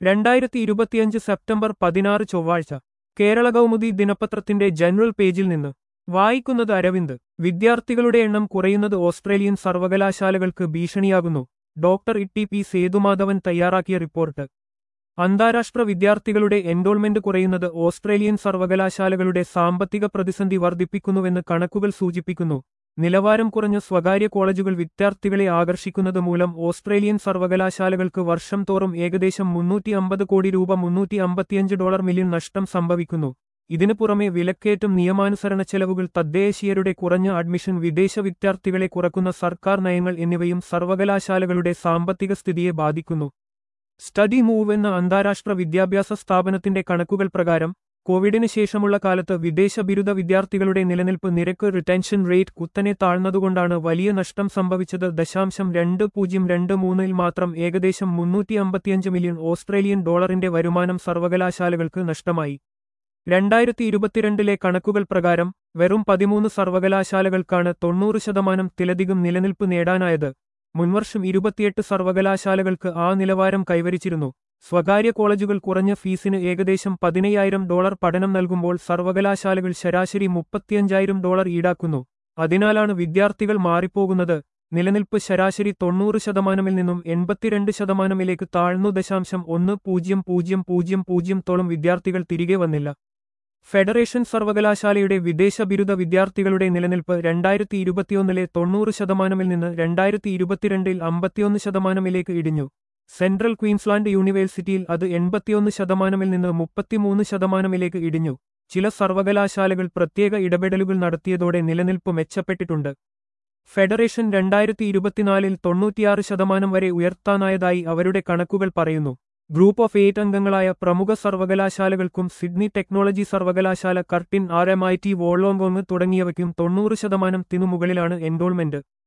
രണ്ടായിരത്തി ഇരുപത്തിയഞ്ച് സെപ്റ്റംബർ പതിനാറ് ചൊവ്വാഴ്ച കേരള കൗമുദി ദിനപത്രത്തിന്റെ ജനറൽ പേജിൽ നിന്ന് വായിക്കുന്നത് അരവിന്ദ് വിദ്യാർത്ഥികളുടെ എണ്ണം കുറയുന്നത് ഓസ്ട്രേലിയൻ സർവകലാശാലകൾക്ക് ഭീഷണിയാകുന്നു ഡോക്ടർ ഇ പി സേതുമാധവൻ തയ്യാറാക്കിയ റിപ്പോർട്ട് അന്താരാഷ്ട്ര വിദ്യാർത്ഥികളുടെ എൻറോൾമെന്റ് കുറയുന്നത് ഓസ്ട്രേലിയൻ സർവകലാശാലകളുടെ സാമ്പത്തിക പ്രതിസന്ധി വർദ്ധിപ്പിക്കുന്നുവെന്ന് കണക്കുകൾ സൂചിപ്പിക്കുന്നു നിലവാരം കുറഞ്ഞ സ്വകാര്യ കോളേജുകൾ വിദ്യാർത്ഥികളെ ആകർഷിക്കുന്നത് മൂലം ഓസ്ട്രേലിയൻ സർവകലാശാലകൾക്ക് വർഷം തോറും ഏകദേശം മുന്നൂറ്റി അമ്പത് കോടി രൂപ മുന്നൂറ്റി അമ്പത്തിയഞ്ച് ഡോളർ മില്യൺ നഷ്ടം സംഭവിക്കുന്നു ഇതിനു പുറമെ വിലക്കയറ്റം നിയമാനുസരണ ചെലവുകൾ തദ്ദേശീയരുടെ കുറഞ്ഞ അഡ്മിഷൻ വിദേശ വിദ്യാർത്ഥികളെ കുറക്കുന്ന സർക്കാർ നയങ്ങൾ എന്നിവയും സർവകലാശാലകളുടെ സാമ്പത്തിക സ്ഥിതിയെ ബാധിക്കുന്നു സ്റ്റഡി മൂവ് എന്ന അന്താരാഷ്ട്ര വിദ്യാഭ്യാസ സ്ഥാപനത്തിന്റെ കണക്കുകൾ പ്രകാരം കോവിഡിന് ശേഷമുള്ള കാലത്ത് വിദേശ ബിരുദ വിദ്യാർത്ഥികളുടെ നിലനിൽപ്പ് നിരക്ക് റിട്ടൻഷൻ റേറ്റ് കുത്തനെ താഴ്ന്നതുകൊണ്ടാണ് വലിയ നഷ്ടം സംഭവിച്ചത് ദശാംശം രണ്ട് പൂജ്യം രണ്ട് മൂന്നിൽ മാത്രം ഏകദേശം മുന്നൂറ്റി അമ്പത്തിയഞ്ച് മില്യൺ ഓസ്ട്രേലിയൻ ഡോളറിന്റെ വരുമാനം സർവകലാശാലകൾക്ക് നഷ്ടമായി രണ്ടായിരത്തി ഇരുപത്തിരണ്ടിലെ കണക്കുകൾ പ്രകാരം വെറും പതിമൂന്ന് സർവകലാശാലകൾക്കാണ് തൊണ്ണൂറ് ശതമാനം തിലധികം നിലനിൽപ്പ് നേടാനായത് മുൻവർഷം ഇരുപത്തിയെട്ട് സർവകലാശാലകൾക്ക് ആ നിലവാരം കൈവരിച്ചിരുന്നു സ്വകാര്യ കോളേജുകൾ കുറഞ്ഞ ഫീസിന് ഏകദേശം പതിനയ്യായിരം ഡോളർ പഠനം നൽകുമ്പോൾ സർവകലാശാലകൾ ശരാശരി മുപ്പത്തിയഞ്ചായിരം ഡോളർ ഈടാക്കുന്നു അതിനാലാണ് വിദ്യാർത്ഥികൾ മാറിപ്പോകുന്നത് നിലനിൽപ്പ് ശരാശരി തൊണ്ണൂറ് ശതമാനമിൽ നിന്നും എൺപത്തിരണ്ട് ശതമാനമിലേക്ക് താഴ്ന്നു ദശാംശം ഒന്ന് പൂജ്യം പൂജ്യം പൂജ്യം പൂജ്യം തോളം വിദ്യാർത്ഥികൾ തിരികെ വന്നില്ല ഫെഡറേഷൻ സർവകലാശാലയുടെ വിദേശ ബിരുദ വിദ്യാർത്ഥികളുടെ നിലനിൽപ്പ് രണ്ടായിരത്തി ഇരുപത്തിയൊന്നിലെ തൊണ്ണൂറ് ശതമാനമിൽ നിന്ന് രണ്ടായിരത്തി ഇരുപത്തിരണ്ടിൽ അമ്പത്തിയൊന്ന് ശതമാനമിലേക്ക് ഇടിഞ്ഞു സെൻട്രൽ ക്വീൻസ്ലാൻഡ് യൂണിവേഴ്സിറ്റിയിൽ അത് എൺപത്തിയൊന്ന് ശതമാനമിൽ നിന്ന് മുപ്പത്തിമൂന്ന് ശതമാനമിലേക്ക് ഇടിഞ്ഞു ചില സർവകലാശാലകൾ പ്രത്യേക ഇടപെടലുകൾ നടത്തിയതോടെ നിലനിൽപ്പ് മെച്ചപ്പെട്ടിട്ടുണ്ട് ഫെഡറേഷൻ രണ്ടായിരത്തി ഇരുപത്തിനാലിൽ തൊണ്ണൂറ്റിയാറ് ശതമാനം വരെ ഉയർത്താനായതായി അവരുടെ കണക്കുകൾ പറയുന്നു ഗ്രൂപ്പ് ഓഫ് എയ്റ്റ് അംഗങ്ങളായ പ്രമുഖ സർവകലാശാലകൾക്കും സിഡ്നി ടെക്നോളജി സർവകലാശാല Curtin R M I T Wollongong തുടങ്ങിയവയ്ക്കും തൊണ്ണൂറ് ശതമാനം തിനു മുകളിലാണ് എൻറോൾമെന്റ്